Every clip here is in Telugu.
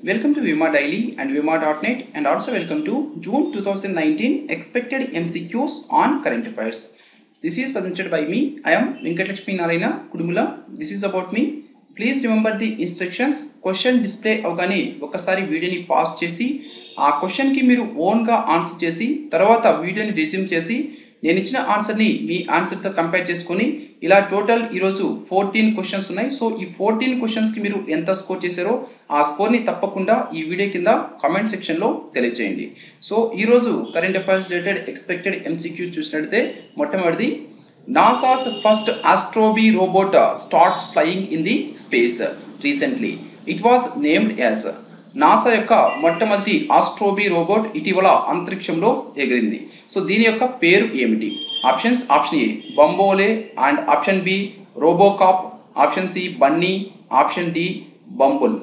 Welcome to Vima Daily and Vima.net and also welcome to June 2019 expected MCQs on current affairs. This is presented by me. I am Venkatlakshmi Narayana Kudumula. This is about me. Please remember the instructions question display అవగానే ఒకసారి వీడియోని పాస్ చేసి ఆ క్వశ్చన్కి మీరు ఓన్గా ఆన్సర్ చేసి తర్వాత వీడియోని రిజ్యూమ్ చేసి నేను ఇచ్చిన ఆన్సర్ని మీ ఆన్సర్తో కంపేర్ చేసుకొని ఇలా టోటల్ ఈరోజు ఫోర్టీన్ క్వశ్చన్స్ ఉన్నాయి సో ఈ ఫోర్టీన్ క్వశ్చన్స్కి మీరు ఎంత స్కోర్ చేశారో ఆ స్కోర్ని తప్పకుండా ఈ వీడియో కింద కామెంట్ సెక్షన్లో తెలియజేయండి సో ఈరోజు current affairs related expected MCQs చూసినట్లయితే మొట్టమొదటిది NASA's first Astrobee robot starts flying in the space recently it was named as NASA యొక్క మొట్టమొదటి ఆస్ట్రోబీ రోబోట్ ఇటీవల అంతరిక్షంలో ఎగిరింది సో దీని యొక్క పేరు ఏమిటి ఆప్షన్స్ ఆప్షన్ ఏ బంబోలే and option B Robocop option C bunny option D Bumble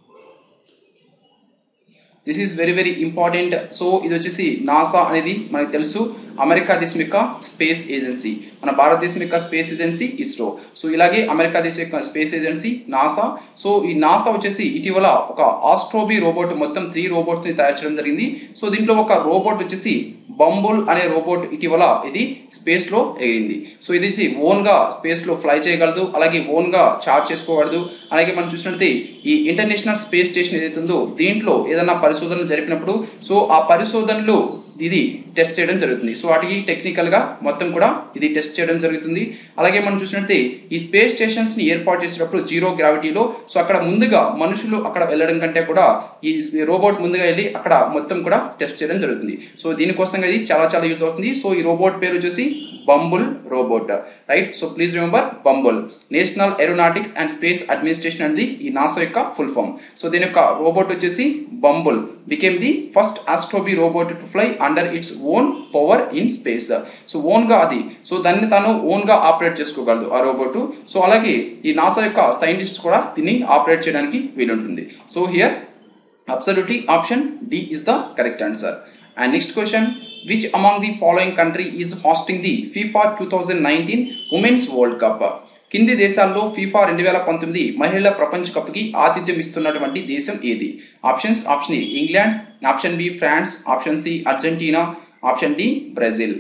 this is very very important so ఇది వచ్చేసి నాసా అనేది మనకు తెలుసు అమెరికా దేశం యొక్క స్పేస్ ఏజెన్సీ మన భారతదేశం యొక్క స్పేస్ ఏజెన్సీ ఇస్రో సో ఇలాగే అమెరికా దేశం యొక్క స్పేస్ ఏజెన్సీ నాసా సో ఈ నాసా వచ్చేసి ఇటీవల ఒక ఆస్ట్రోబీ రోబోట్ మొత్తం త్రీ రోబోట్స్ని తయారు చేయడం జరిగింది సో దీంట్లో ఒక రోబోట్ వచ్చేసి బంబుల్ అనే రోబోట్ ఇటీవల ఇది స్పేస్లో ఎగిరింది సో ఇది ఓన్గా స్పేస్లో ఫ్లై చేయగలదు అలాగే ఓన్గా చార్జ్ చేసుకోగలదు అలాగే మనం చూసినట్లయితే ఈ ఇంటర్నేషనల్ స్పేస్ స్టేషన్ ఏదైతే ఉందో దీంట్లో ఏదైనా పరిశోధనలు జరిపినప్పుడు సో ఆ పరిశోధనలు ఇది టెస్ట్ చేయడం జరుగుతుంది సో వాటికి టెక్నికల్గా మొత్తం కూడా ఇది టెస్ట్ చేయడం జరుగుతుంది అలాగే మనం చూసినట్లయితే ఈ స్పేస్ స్టేషన్స్ని ఏర్పాటు చేసేటప్పుడు జీరో గ్రావిటీలో సో అక్కడ ముందుగా మనుషులు అక్కడ వెళ్ళడం కంటే కూడా ఈ రోబోట్ ముందుగా వెళ్ళి అక్కడ మొత్తం కూడా టెస్ట్ చేయడం జరుగుతుంది సో దీనికోసం ఇది చాలా చాలా యూజ్ అవుతుంది సో ఈ రోబోట్ పేరు వచ్చేసి Bumble robot right so please remember Bumble national aeronautics and space administration అనేది ఈ నాసా యొక్క ఫుల్ ఫామ్ సో దీని యొక్క రోబోట్ వచ్చేసి Bumble became the first Astrobee robot to fly under its own power in space so ఓన్గా అది సో దాన్ని తాను ఓన్గా ఆపరేట్ చేసుకోగలదు ఆ రోబోట్ సో అలాగే ఈ నాసా యొక్క సైంటిస్ట్ కూడా దీన్ని ఆపరేట్ చేయడానికి వీలుంటుంది so here absolutely option D is the correct answer and next question which among the following country is hosting the FIFA two thousand nineteen women's world cup కింది దేశాల్లో ఫీఫా రెండు వేల పంతొమ్మిది మహిళల ప్రపంచ కప్కి ఆతిథ్యం ఇస్తున్నటువంటి దేశం ఏది options option A England option B France option C Argentina option D Brazil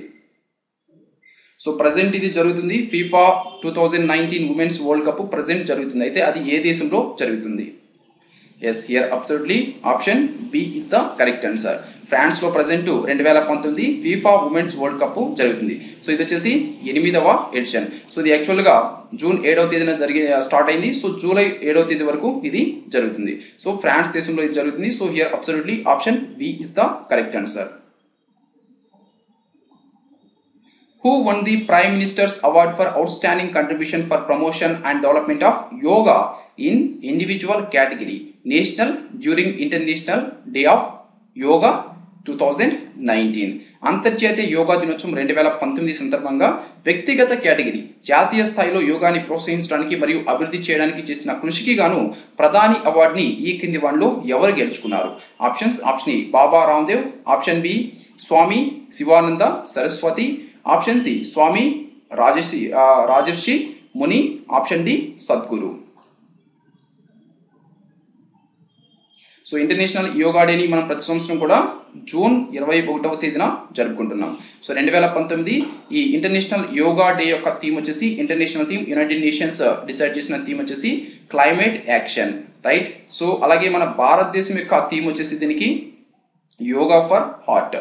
so present ఇది జరుగుతుంది FIFA two thousand nineteen women's world cup present జరుగుతుంది అయితే అది ఏ దేశంలో జరుగుతుంది yes here absolutely option B is the correct answer ఫ్రాన్స్లో ప్రజెంట్ రెండు వేల పంతొమ్మిది ఫీఫా ఉమెన్స్ వరల్డ్ కప్ జరుగుతుంది సో ఇది వచ్చేసి ఎనిమిదవ ఎడిషన్ సో ఇది యాక్చువల్గా జూన్ ఏడవ తేదీన జరిగే స్టార్ట్ అయింది సో జూలై ఏడవ తేదీ వరకు ఇది జరుగుతుంది సో ఫ్రాన్స్ దేశంలో ఇది జరుగుతుంది so here absolutely option B is the correct answer who won the Prime Minister's Award for Outstanding Contribution for Promotion and Development of Yoga in Individual Category National during International Day of Yoga 2019 అంతర్జాతీయ యోగా దినోత్సవం రెండు వేల పంతొమ్మిది సందర్భంగా వ్యక్తిగత కేటగిరీ జాతీయ స్థాయిలో యోగాని ప్రోత్సహించడానికి మరియు అభివృద్ధి చేయడానికి చేసిన కృషికి గాను ప్రధాని అవార్డుని ఈ కింది వాళ్ళలో ఎవరు గెలుచుకున్నారు options option A Baba Ramdev option B Swami Shivananda Saraswati option C Swami Rajarshi Rajarshi Muni option D Sadhguru so international yoga డేని మనం ప్రతి సంవత్సరం కూడా జూన్ ఇరవై ఒకటవ తేదీన జరుపుకుంటున్నాం సో రెండు వేల పంతొమ్మిది ఈ ఇంటర్నేషనల్ యోగా డే యొక్క థీమ్ వచ్చేసి international theme united nations decide చేసిన థీమ్ వచ్చేసి క్లైమేట్ యాక్షన్ రైట్ సో అలాగే మన భారతదేశం యొక్క థీమ్ వచ్చేసి దీనికి yoga for heart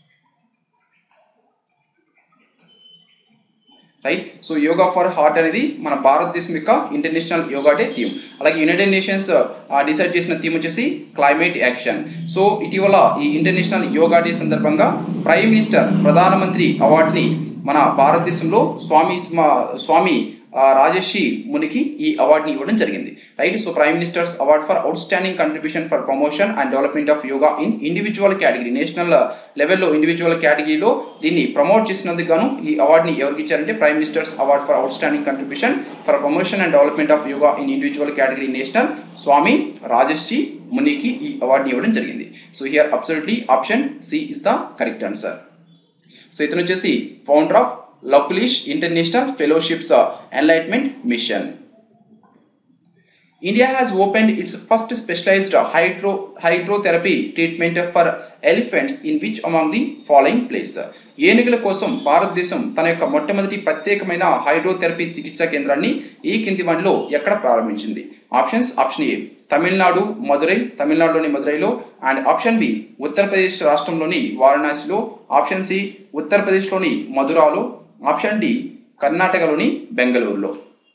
right so yoga for heart అనేది మన భారతదేశం యొక్క ఇంటర్నేషనల్ యోగా డే థీమ్ అలాగే యునైటెడ్ నేషన్స్ డిసైడ్ చేసిన థీమ్ వచ్చేసి క్లైమేట్ యాక్షన్ సో ఇటీవల ఈ ఇంటర్నేషనల్ యోగా డే సందర్భంగా ప్రైమ్ మినిస్టర్ ప్రధానమంత్రి అవార్డుని మన భారతదేశంలో స్వామి స్వామి రాజర్షి మునికి ఈ అవార్డుని ఇవ్వడం జరిగింది right so prime minister's award for outstanding contribution for promotion and development of yoga in individual category national లెవెల్లో ఇండివిజువల్ కేటగిరీలో దీన్ని ప్రమోట్ చేసినందుకు గాను ఈ అవార్డుని ఎవరికి ఇచ్చారంటే prime minister's award for outstanding contribution for promotion and development of yoga in individual category national Swami Rajarshi మునికి ఈ అవార్డుని ఇవ్వడం జరిగింది so here absolutely option C is the correct answer so ఇతను వచ్చేసి founder of Lakulish international fellowships enlightenment mission India has opened its first specialized hydro hydrotherapy treatment for elephants in which among the following place ఏనుగుల కోసం భారతదేశం తన యొక్క మొట్టమొదటి ప్రత్యేకమైన హైడ్రోథెరపీ చికిత్సా కేంద్రాన్ని ఈ కింది వాటిలో ఎక్కడ ప్రారంభించింది options option A Tamil Nadu Madurai తమిళనాడులోని మదురైలో అండ్ ఆప్షన్ బి ఉత్తరప్రదేశ్ రాష్ట్రంలోని వారణాసిలో ఆప్షన్ సి ఉత్తరప్రదేశ్లోని మధురాలో ఆప్షన్ డి కర్ణాటకలోని బెంగళూరులో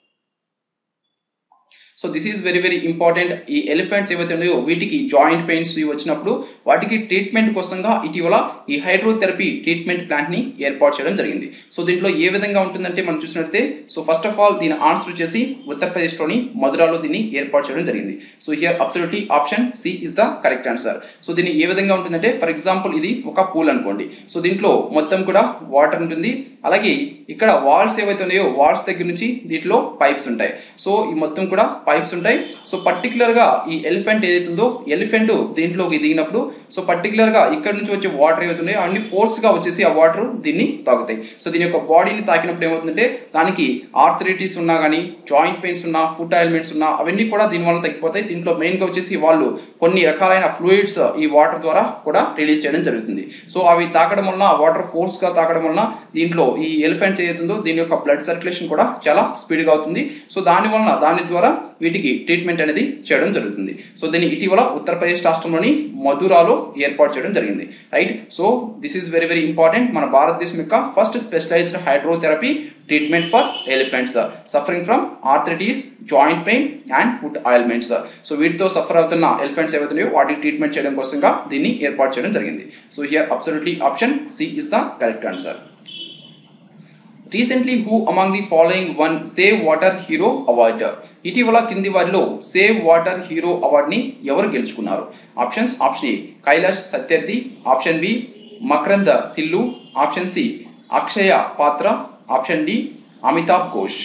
so this is very very important ఈ ఎలిఫెంట్స్ ఏవైతే ఉన్నాయో వీటికి జాయింట్ పెయిన్స్ వచ్చినప్పుడు వాటికి ట్రీట్మెంట్ కోసంగా ఇటీవల ఈ హైడ్రోథెరపీ ట్రీట్మెంట్ ప్లాంట్ని ఏర్పాటు చేయడం జరిగింది సో దీంట్లో ఏ విధంగా ఉంటుందంటే మనం చూసినట్లయితే సో ఫస్ట్ ఆఫ్ ఆల్ దీని ఆన్సర్ వచ్చేసి ఉత్తరప్రదేశ్లోని మధురాలో దీన్ని ఏర్పాటు చేయడం జరిగింది so here absolutely option C is the correct answer so దీన్ని ఏ విధంగా ఉంటుందంటే ఫర్ ఎగ్జాంపుల్ ఇది ఒక పూల్ అనుకోండి సో దీంట్లో మొత్తం కూడా వాటర్ ఉంటుంది అలాగే ఇక్కడ వాల్స్ ఏవైతే ఉన్నాయో వాల్స్ దగ్గర నుంచి దీంట్లో పైప్స్ ఉంటాయి సో ఈ మొత్తం కూడా పైప్స్ ఉంటాయి సో పర్టికులర్గా ఈ ఎలిఫెంట్ ఏదైతే ఉందో ఎలిఫెంట్ దీంట్లోకి దిగినప్పుడు సో పర్టికులర్గా ఇక్కడ నుంచి వచ్చే వాటర్ ఏవైతే ఉన్నాయో అన్ని ఫోర్స్గా వచ్చేసి ఆ వాటర్ దీన్ని తాగుతాయి సో దీని యొక్క బాడీని తాకినప్పుడు ఏమవుతుందంటే దానికి ఆర్థరైటిస్ ఉన్నా కానీ జాయింట్ పెయిన్స్ ఉన్నా ఫుడ్ ఆయిల్మెంట్స్ ఉన్నా అవన్నీ కూడా దీనివల్ల తగ్గిపోతాయి దీంట్లో మెయిన్గా వచ్చేసి వాళ్ళు కొన్ని రకాలైన ఫ్లూయిడ్స్ ఈ వాటర్ ద్వారా కూడా రిలీజ్ చేయడం జరుగుతుంది సో అవి తాకడం వలన ఆ వాటర్ ఫోర్స్గా తాకడం వలన దీంట్లో ఈ ఎలిఫెంట్ ఏదైతుందో దీని యొక్క బ్లడ్ సర్క్యులేషన్ కూడా చాలా స్పీడ్గా అవుతుంది సో దాని వలన దాని ద్వారా వీటికి ట్రీట్మెంట్ అనేది చేయడం జరుగుతుంది సో దీన్ని ఇటీవల ఉత్తరప్రదేశ్ రాష్ట్రంలోని మధురాలో ఏర్పాటు చేయడం జరిగింది right so this is very very important మన భారతదేశం యొక్క first specialized hydrotherapy treatment for elephants suffering from arthritis joint pain and food ailments so వీటితో సఫర్ అవుతున్న ఎలిఫెంట్స్ ఏవైతున్నాయో వాటికి ట్రీట్మెంట్ చేయడం కోసంగా దీన్ని ఏర్పాటు చేయడం జరిగింది so here absolutely option C is the correct answer recently who among the following one save water hero award ఇటీవల కింది వారిలో సేవ్ వాటర్ హీరో అవార్డ్ని ఎవరు గెలుచుకున్నారు options option A Kailash Satyarthi option B Makarand Tillu option C Akshaya Patra option D Amitabh Ghosh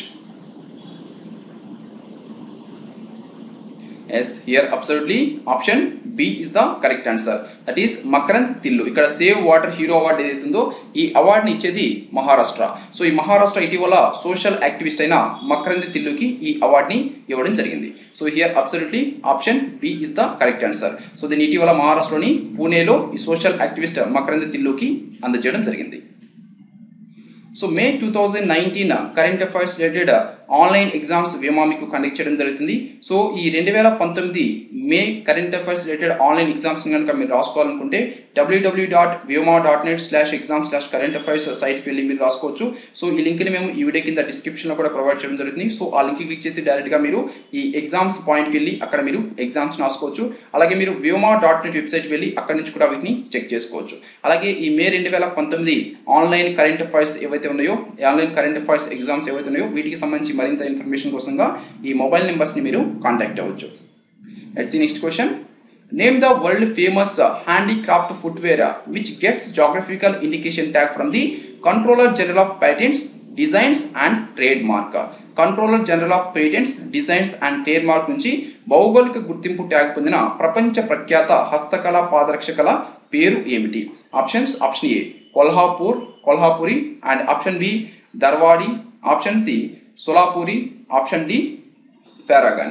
yes here absolutely option B is the correct answer that is Makarand Tillu ఇక్కడ సేవ్ వాటర్ హీరో అవార్డు ఏదైతుందో ఈ అవార్డుని ఇచ్చేది మహారాష్ట్ర సో ఈ మహారాష్ట్ర ఇటీవల సోషల్ యాక్టివిస్ట్ అయిన మకరంద్ తిల్లుకి ఈ అవార్డుని ఇవ్వడం జరిగింది so here absolutely option B is the correct answer so దీని ఇటీవల మహారాష్ట్రలోని పూణేలో ఈ సోషల్ యాక్టివిస్ట్ మకరంద్ తిల్లుకి అందజేయడం జరిగింది so May two thousand nineteen current affairs related online exams Vyoma మీకు కండక్ట్ చేయడం జరుగుతుంది సో ఈ రెండు వేల పంతొమ్మిది May current affairs related online ఎగ్జామ్స్ని కనుక మీరు రాసుకోవాలనుకుంటే WW dot Vyoma dot net slash exam slash current affairs సైట్కి వెళ్ళి మీరు రాసుకోవచ్చు సో ఈ లింక్ని మేము ఈ వీడియో కింద డిస్క్రిప్షన్లో కూడా ప్రొవైడ్ చేయడం జరుగుతుంది సో ఆ లింక్ క్లిక్ చేసి డైరెక్ట్గా మీరు ఈ ఎగ్జామ్స్ పాయింట్కి వెళ్ళి అక్కడ మీరు ఎగ్జామ్స్ రాసుకోవచ్చు అలాగే మీరు వ్యోమా డాట్ నెట్ వెబ్సైట్కి వెళ్ళి అక్కడ నుంచి కూడా వీటిని చెక్ చేసుకోవచ్చు అలాగే ఈ మే రెండు వేల పంతొమ్మిది ఆన్లైన్ కరెంట్ అఫైర్స్ ఏవైతే ఉన్నాయో ఆన్లైన్ కరెంట్ అఫైర్స్ ఎగ్జామ్స్ ఏవైతే ఉన్నాయో వీటికి సంబంధించి మరింత ఇన్ఫర్మేషన్ కోసంగా ఈ మొబైల్ నెంబర్స్ని మీరు కాంటాక్ట్ అవ్వచ్చు లెట్స్ ఈ next question name the world famous handicraft footwear which gets geographical indication tag from the controller general of patents designs and trade mark controller general of patents designs and trade mark నుంచి భౌగోళిక గుర్తింపు ట్యాగ్ పొందిన ప్రపంచ ప్రఖ్యాత హస్తకళ పాదరక్షకల పేరు ఏమిటి options option A Kolhapur Kolhapuri and option B Dharwadi option C Solapuri option D Paragon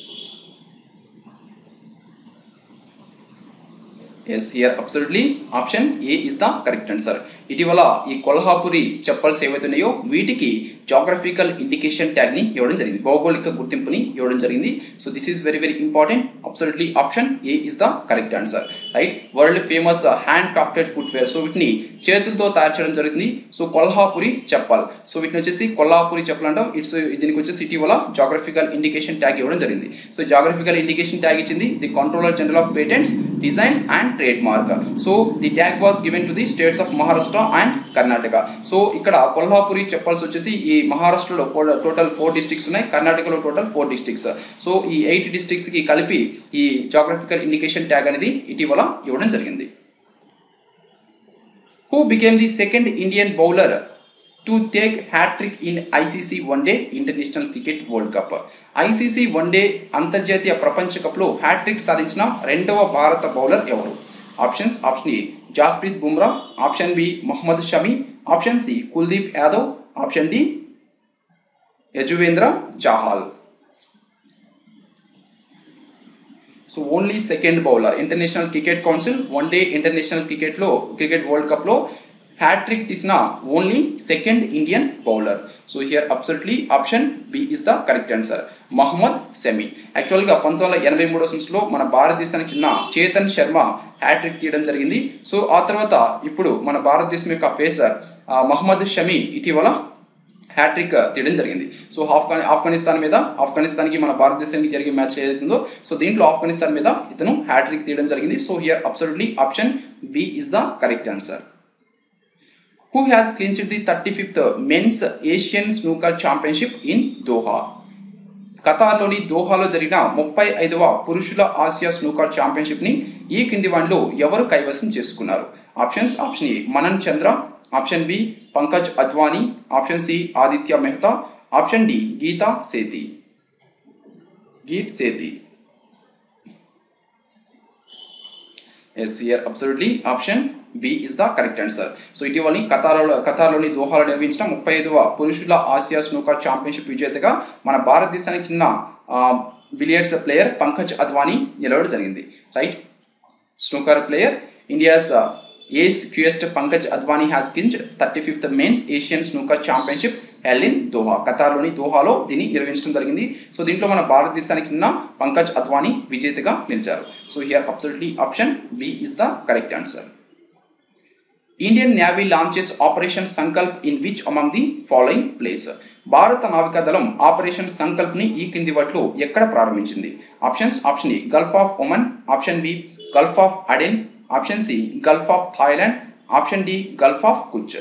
yes here absolutely option A is the correct answer ఇటీవల ఈ కొల్హాపురి చెప్పల్స్ ఏవైతే ఉన్నాయో వీటికి జాగ్రఫికల్ ఇండికేషన్ ట్యాగ్ని ఇవ్వడం జరిగింది భౌగోళిక గుర్తింపుని ఇవ్వడం జరిగింది so this is very very important absolutely option A is the correct answer right world famous handcrafted footwear so వీటిని చేతులతో తయారు చేయడం జరుగుతుంది సో కొల్హాపురి చెప్పల్ సో వీటిని వచ్చేసి కొల్హాపురి చెప్పల్ అంటాం ఇట్స్ దీనికి వచ్చేసి ఇటీవల జాగ్రఫికల్ ఇండికేషన్ ట్యాగ్ ఇవ్వడం జరిగింది సో జాగ్రఫికల్ ఇండికేషన్ ట్యాగ్ ఇచ్చింది the controller general of patents designs and trade mark so the tag was given to the states of Maharashtra and Karnataka so ఇక్కడ కొల్హాపురి చెప్పల్స్ వచ్చేసి ఈ మహారాష్ట్రలో ఫోర్ టోటల్ ఫోర్ డిస్ట్రిక్ట్స్ ఉన్నాయి కర్ణాటకలో టోటల్ ఫోర్ డిస్ట్రిక్ట్స్ సో ఈ ఎయిట్ డిస్ట్రిక్ట్స్కి కలిపి ఈ జాగ్రఫికల్ ఇండికేషన్ ట్యాగ్ అనేది ఇటీవల ఇవ్వడం జరిగింది who became the second Indian bowler to take hat-trick in ICC one day international cricket world cup ICC one day అంతర్జాతీయ ప్రపంచ కప్లో హ్యాట్రిక్ సాధించిన రెండవ భారత బౌలర్ ఎవరు options option A Jasprit Bumrah option B Mohammed Shami option C Kuldeep Yadav option D Yuzvendra Chahal so only second bowler international cricket council one day international క్రికెట్లో క్రికెట్ వరల్డ్ కప్లో హ్యాట్రిక్ తీసిన only second Indian bowler so here absolutely option B is the correct answer Mohammed Shami యాక్చువల్గా పంతొమ్మిది వందల ఎనభై మూడో సంవత్సరంలో మన భారతదేశానికి చెందిన చేతన్ శర్మ హ్యాట్రిక్ తీయడం జరిగింది సో ఆ తర్వాత ఇప్పుడు మన భారతదేశం యొక్క ఫేసర్ మహమ్మద్ షమీ ఇటీవల హ్యాట్రిక్ తీయడం జరిగింది సో ఆఫ్ఘన్ ఆఫ్ఘనిస్తాన్ మీద ఆఫ్ఘనిస్తాన్కి మన భారతదేశానికి జరిగే మ్యాచ్ ఏదైతుందో సో దీంట్లో ఆఫ్ఘనిస్తాన్ మీద ఇతను హ్యాట్రిక్ తీయడం జరిగింది so here absolutely option B is the correct answer who has clinched the thirty fifth men's Asian snooker championship in Doha ఖతార్లోని దోహాలో జరిగిన ముప్పై ఐదవ పురుషుల ఆసియా స్నూకర్ ఛాంపియన్షిప్ని ఈ కింది వాళ్ళు ఎవరు కైవసం చేసుకున్నారు options option A Manan Chandra option B Pankaj Advani option C Aditya Mehta option D Geeta Sethi Geet Sethi yes here absolutely option B is the correct answer so ఇటీవల కతార్లో కతార్లోని దోహాలో నిర్వహించిన ముప్పై ఐదవ పురుషుల ఆసియా స్నూకర్ ఛాంపియన్షిప్ విజేతగా మన భారతదేశానికి చెందిన బిలియర్డ్స్ ప్లేయర్ పంకజ్ అద్వానీ నిలవడం జరిగింది right snooker player India's ace cueist Pankaj Advani has clinch thirty fifth men's Asian snooker championship held in Doha ఖతార్లోని దోహాలో దీన్ని నిర్వహించడం జరిగింది సో దీంట్లో మన భారతదేశానికి చెందిన పంకజ్ అద్వానీ విజేతగా నిలిచారు so here absolutely option B is the correct answer Indian navy launches operation Sankalp in which among the following place భారత నావికా దళం ఆపరేషన్ సంకల్ప్ని ఈ కింది వాటిలో ఎక్కడ ప్రారంభించింది options option A gulf of Oman option B gulf of Aden option C gulf of Thailand option D gulf of Kutch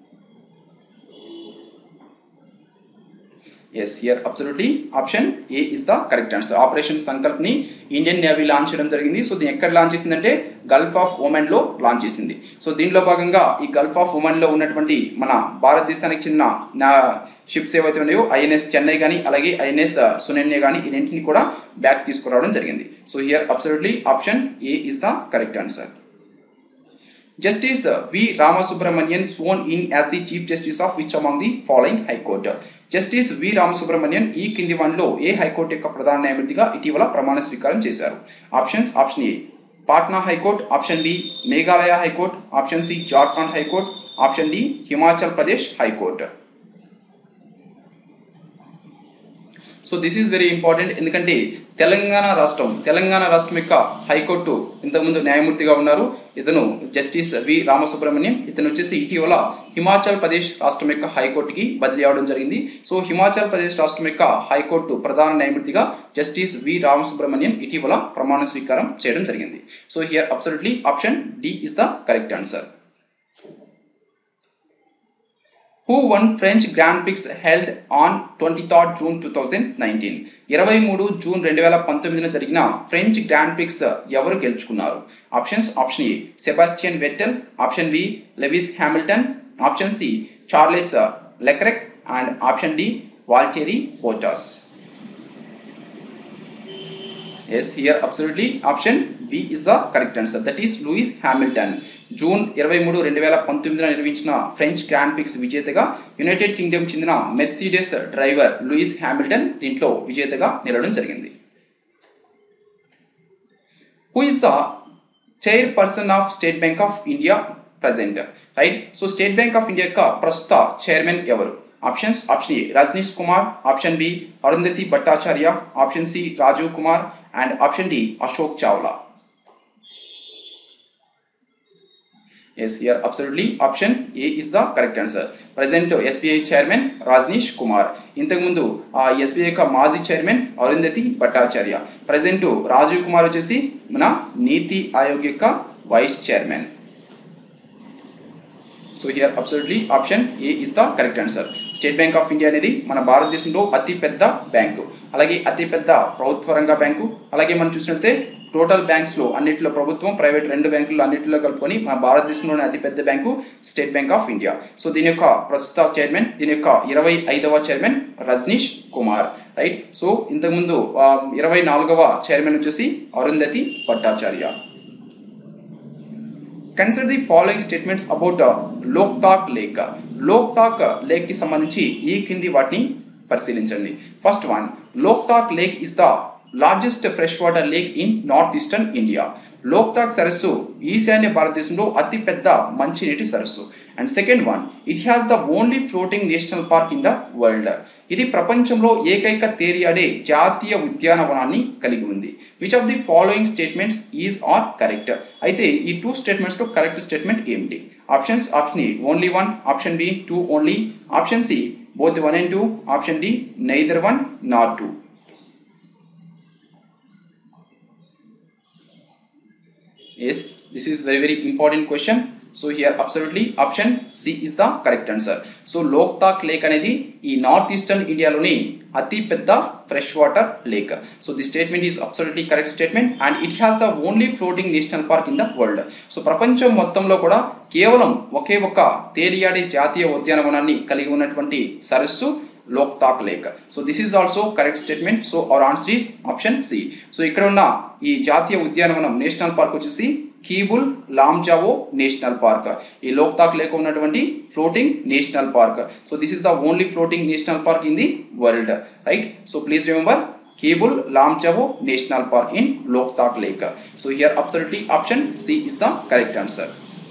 yes here absolutely option A is the correct answer operation సంకల్ప్ని ఇండియన్ నేవీ లాంచ్ చేయడం జరిగింది సో దీన్ని ఎక్కడ లాంచ్ చేసిందంటే గల్ఫ్ ఆఫ్ ఒమన్లో లాంచ్ చేసింది సో దీనిలో భాగంగా ఈ గల్ఫ్ ఆఫ్ ఒమన్లో ఉన్నటువంటి మన భారతదేశానికి చెందిన నా షిప్స్ ఏవైతే ఉన్నాయో ఐఎన్ఎస్ చెన్నై కానీ అలాగే ఐఎన్ఎస్ సునన్య కానీ ఈ రెంటిని కూడా బ్యాక్ తీసుకురావడం జరిగింది so here absolutely option A is the correct answer Justice V. Ramasubramanian sworn in as the Chief Justice of which among the following High Court? Justice V Ramasubramanian ఈ కింది వన్లో ఏ హైకోర్టు యొక్క ప్రధాన న్యాయమూర్తిగా ఇటీవల ప్రమాణ స్వీకారం చేశారు options option A Patna high court option B Meghalaya high court option C Jharkhand high court option D Himachal Pradesh high court so this is very important ఎందుకంటే తెలంగాణ రాష్ట్రం తెలంగాణ రాష్ట్రం యొక్క హైకోర్టు ఇంతకుముందు న్యాయమూర్తిగా ఉన్నారు ఇతను జస్టిస్ వి రామసుబ్రహ్మణ్యం ఇతను వచ్చేసి ఇటీవల హిమాచల్ ప్రదేశ్ రాష్ట్రం యొక్క హైకోర్టుకి బదిలీ అవడం జరిగింది సో హిమాచల్ ప్రదేశ్ రాష్ట్రం యొక్క హైకోర్టు ప్రధాన న్యాయమూర్తిగా జస్టిస్ వి రామసుబ్రహ్మణ్యం ఇటీవల ప్రమాణ స్వీకారం చేయడం జరిగింది so here absolutely option D is the correct answer who won French grand prix held on twenty third June two thousand nineteen ఇరవై మూడు జూన్ రెండు వేల పంతొమ్మిదిన జరిగిన ఫ్రెంచ్ గ్రాండ్ పిక్స్ ఎవరు గెలుచుకున్నారు options option A Sebastian Vettel option B Lewis Hamilton option C Charles Leclerc and option D Valtteri Bottas yes here absolutely option B is the correct answer that is Lewis Hamilton June ఇరవై మూడు రెండు వేల పంతొమ్మిదిన నిర్వహించిన ఫ్రెంచ్ గ్రాండ్ పిక్స్ విజేతగా యునైటెడ్ కింగ్డమ్ చెందిన మెర్సిడెస్ డ్రైవర్ లూయిస్ హ్యామిల్టన్ దీంట్లో విజేతగా నిలవడం జరిగింది who is the chairperson of State bank of India present right so state bank of India యొక్క ప్రస్తుత చైర్మన్ ఎవరు options option A Rajnish Kumar option B Arundhati Bhattacharya option C Rajiv Kumar and option D Ashok Chawla yes here absolutely option A is the correct answer present SBI chairman Rajnish Kumar ఇంతకుముందు ఆ ఎస్బీఐ యొక్క మాజీ చైర్మన్ అరుంధతి భట్టాచార్య ప్రజెంట్ రాజీవ్ కుమార్ వచ్చేసి మన నీతి ఆయోగ్ యొక్క vice chairman so here absolutely option A is the correct answer State bank of India అనేది మన భారతదేశంలో అతిపెద్ద బ్యాంకు అలాగే అతిపెద్ద ప్రభుత్వ రంగ బ్యాంకు అలాగే మనం చూసినట్లయితే టోటల్ బ్యాంక్స్లో అన్నింటిలో ప్రభుత్వం ప్రైవేట్ రెండు బ్యాంకులు అన్నింటిలో కలుపుకొని మన భారతదేశంలోని అతిపెద్ద bank state bank of India so దీని యొక్క ప్రస్తుత చైర్మన్ దీని యొక్క ఇరవై ఐదవ chairman Rajnish Kumar right so ఇంతకుముందు ఇరవై నాలుగవ చైర్మన్ వచ్చేసి Arundhati Bhattacharya consider the following statements about Loktak lake Loktak లేక్కి సంబంధించి ఈ కింది వాటిని పరిశీలించండి first one Loktak lake is the largest fresh water lake in north eastern India Loktak సరస్సు ఈశాన్య భారతదేశంలో అతిపెద్ద మంచినీటి సరస్సు and second one it has the only floating national park in the world ఇది ప్రపంచంలో ఏకైక తేలియాడే జాతీయ ఉద్యానవనాన్ని కలిగి ఉంది which of the following statements is are correct అయితే ఈ టూ స్టేట్మెంట్స్లో కరెక్ట్ స్టేట్మెంట్ ఏమిటి options option A only one option B two only option C both one and two option D neither one not two yes this is very very important question so here absolutely option C is the correct answer so Loktak lake అనేది ఈ నార్త్ ఈస్టర్న్ ఇండియాలోని అతి పెద్ద fresh water lake so the statement is absolutely correct statement and it has the only floating national park in the world so ప్రపంచం మొత్తంలో కూడా కేవలం ఒకే ఒక తేలియాడే జాతీయ ఉద్యానవనాన్ని కలిగి ఉన్నటువంటి సరస్సు Loktak lake so this is also correct statement so our answer is option C so ఇక్కడ ఉన్న ఈ జాతీయ ఉద్యానవనం నేషనల్ పార్క్ వచ్చేసి కీబుల్ లామ్జావో నేషనల్ పార్క్ ఈ లోక్తాక్ లేక్ ఉన్నటువంటి floating national park so this is the only floating national park in the world right so please remember Keibul Lamjao national park in Loktak lake so here absolutely option C is the correct answer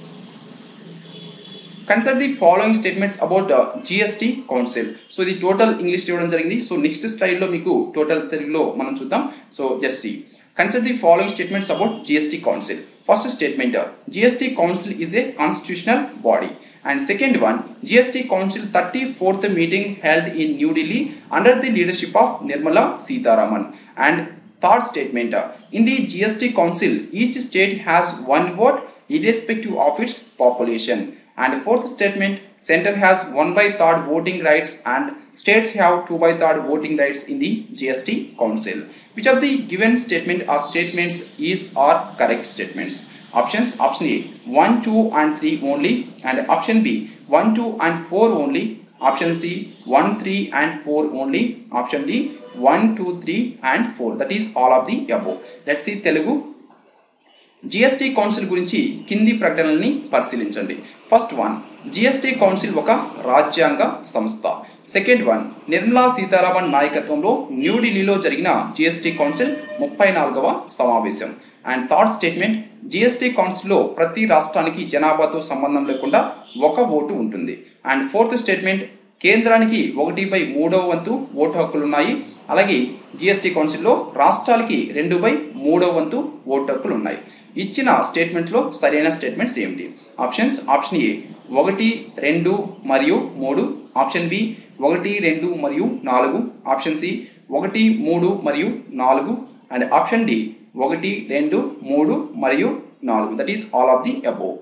consider the following statements about GST council so ఇది టోటల్ ఇంగ్లీష్ ఇవ్వడం జరిగింది సో నెక్స్ట్ స్లైడ్లో మీకు టోటల్ తెలుగులో మనం చూద్దాం so just see consider the following statements about GST council first statement GST council is a constitutional body and second one gst council 34th meeting held in new delhi under the leadership of nirmala sitaraman and third statement in the gst council each state has one vote irrespective of its population and fourth statement center has one by third voting rights and states have two by third voting rights in the gst council which of the given statement or statements is or correct statements options option a 1 2 and 3 only and option b 1 2 and 4 only option c 1 3 and 4 only option d 1 2 3 and 4 that is all of the above let's see telugu GST council గురించి కింది ప్రకటనల్ని పరిశీలించండి ఫస్ట్ వన్ జిఎస్టీ కౌన్సిల్ ఒక రాజ్యాంగ సంస్థ సెకండ్ వన్ నిర్మలా సీతారామన్ నాయకత్వంలో న్యూఢిల్లీలో జరిగిన జిఎస్టీ కౌన్సిల్ ముప్పై నాలుగవ సమావేశం అండ్ థర్డ్ స్టేట్మెంట్ జిఎస్టీ కౌన్సిల్లో ప్రతి రాష్ట్రానికి జనాభాతో సంబంధం లేకుండా ఒక ఓటు ఉంటుంది అండ్ ఫోర్త్ స్టేట్మెంట్ కేంద్రానికి ఒకటి బై మూడవ వంతు ఓటు హక్కులు ఉన్నాయి అలాగే జిఎస్టీ కౌన్సిల్లో రాష్ట్రాలకి రెండు బై మూడవ వంతు ఓటు హక్కులు ఉన్నాయి ఇచ్చిన స్టేట్మెంట్లో సరైన స్టేట్మెంట్స్ ఏమిటి ఆప్షన్స్ ఆప్షన్ ఏ ఒకటి రెండు మరియు మూడు ఆప్షన్ బి ఒకటి రెండు మరియు నాలుగు ఆప్షన్ సి ఒకటి మూడు మరియు నాలుగు అండ్ ఆప్షన్ డి ఒకటి రెండు మూడు మరియు నాలుగు that is all of the above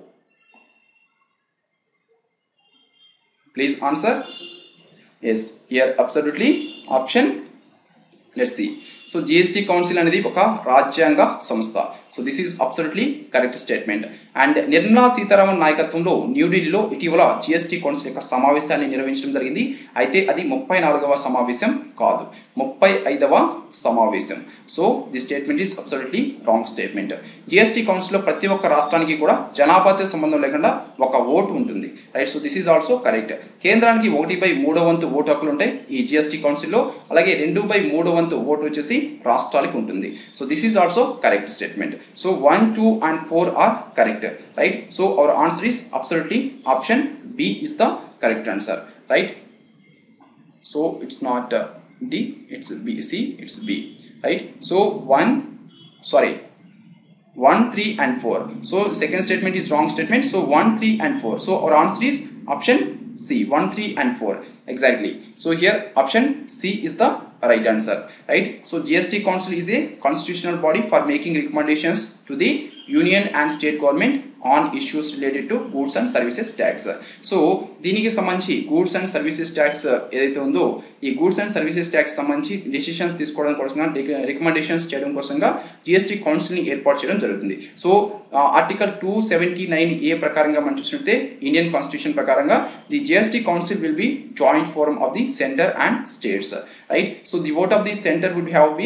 please answer yes here absolutely option let's C so GST council అనేది ఒక రాజ్యాంగ సంస్థ so this is absolutely correct statement and Nirmala Sitharaman నాయకత్వంలో న్యూఢిల్లీలో ఇటీవల జిఎస్టీ కౌన్సిల్ యొక్క సమావేశాన్ని నిర్వహించడం జరిగింది అయితే అది ముప్పై నాలుగవ సమావేశం కాదు ముప్పై ఐదవ సమావేశం so the statement is absolutely wrong statement GST కౌన్సిల్లో ప్రతి ఒక్క రాష్ట్రానికి కూడా జనాభాతో సంబంధం లేకుండా ఒక ఓటు ఉంటుంది right so this is also correct కేంద్రానికి ఒకటి బై మూడో వంతు ఓటు హక్కులు ఉంటాయి ఈ జిఎస్టీ కౌన్సిల్లో అలాగే రెండు బై మూడో వంతు ఓటు వచ్చేసి రాష్ట్రాలకి ఉంటుంది so this is also correct statement so one two and four are correct right so our answer is absolutely option B is the correct answer right so it's not D it's B C it's B right so one sorry 1 3 and 4 so second statement is wrong statement so 1 3 and 4 so our answer is option c 1 3 and 4 exactly so here option c is the right answer right so gst council is a constitutional body for making recommendations to the union and state government on issues related to goods and services tax so దీనికి సంబంధించి గూడ్స్ అండ్ సర్వీసెస్ ట్యాక్స్ ఏదైతే ఉందో ఈ గూడ్స్ అండ్ సర్వీసెస్ ట్యాక్స్ సంబంధించి డెసిషన్స్ తీసుకోవడం కోసంగా రికమెండేషన్స్ చేయడం కోసంగా జిఎస్టీ కౌన్సిల్ని ఏర్పాటు చేయడం జరుగుతుంది so article two seventy nine A ప్రకారంగా మనం చూసినట్టే ఇండియన్ కాన్స్టిట్యూషన్ ప్రకారంగా the GST council will be joint forum of the centre and states right so the vote of the centre would have been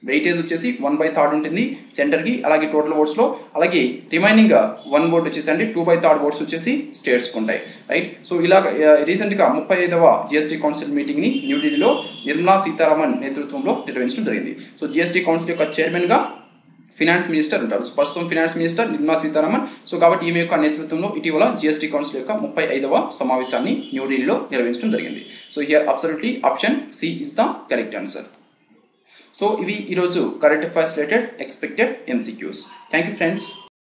weightage వచ్చేసి వన్ బై థర్డ్ ఉంటుంది సెంటర్కి అలాగే టోటల్ ఓట్స్లో అలాగే రిమైనింగ్ వన్ ఓట్ వచ్చేసి అంటే టూ బై థర్డ్ ఓట్స్ వచ్చేసి స్టేట్స్కి ఉంటాయి రైట్ సో ఇలాగ రీసెంట్గా ముప్పై ఐదవ జిఎస్టీ కౌన్సిల్ మీటింగ్ని న్యూఢిల్లీలో నిర్మలా సీతారామన్ నేతృత్వంలో నిర్వహించడం జరిగింది సో జిఎస్టీ కౌన్సిల్ యొక్క చైర్మన్గా ఫినాన్స్ మినిస్టర్ ఉంటారు ప్రస్తుతం finance minister Nirmala Sitharaman so కాబట్టి ఈమె యొక్క నేతృత్వంలో ఇటీవల జిఎస్టీ కౌన్సిల్ యొక్క ముప్పై ఐదవ సమావేశాన్ని న్యూఢిల్లీలో నిర్వహించడం జరిగింది so here absolutely option C is the correct answer so ఇవి ఈరోజు current affairs related expected MCQs thank you friends